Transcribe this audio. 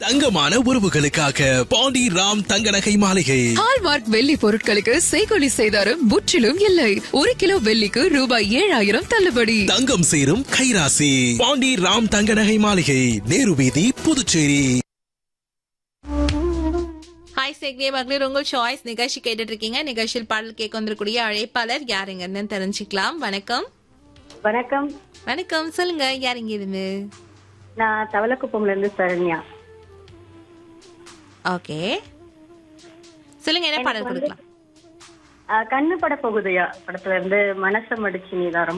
தங்கமான உறவுகளுக்காக பாண்டி ராம் தங்க நகை மாளிகை ஹால்மார்க் வெள்ளி பொருட்களுக்கு செய்கொலி செய்தாரும் முற்றிலும் இல்லை ஒரு கிலோ வெள்ளிக்கு ரூபாய் ஏழாயிரம் தள்ளுபடி தங்கம் சேரும் கைராசி பாண்டி ராம் தங்க நகை மாளிகை நேரு வீதி புதுச்சேரி ஹாய் சேக்தே மகளிர் உங்கள் சாய்ஸ் நிகழ்ச்சி கேட்டுட்டு இருக்கீங்க நிகழ்ச்சியில் பாடல் கேட்க வந்திருக்கூடிய அழைப்பாளர் யாருங்கன்னு தெரிஞ்சுக்கலாம் வணக்கம் வணக்கம் வணக்கம் சொல்லுங்க யாருங்க இருந்து நான் தவளக்குப்பம்ல இருந்து சரண்யா ஓகே சொல்லுங்க என்ன பாடல் கொடுக்கலாம் ஆஹ் கண்ணு பட போகுதையா படத்துல இருந்து மனச மடிச்சு நீதான்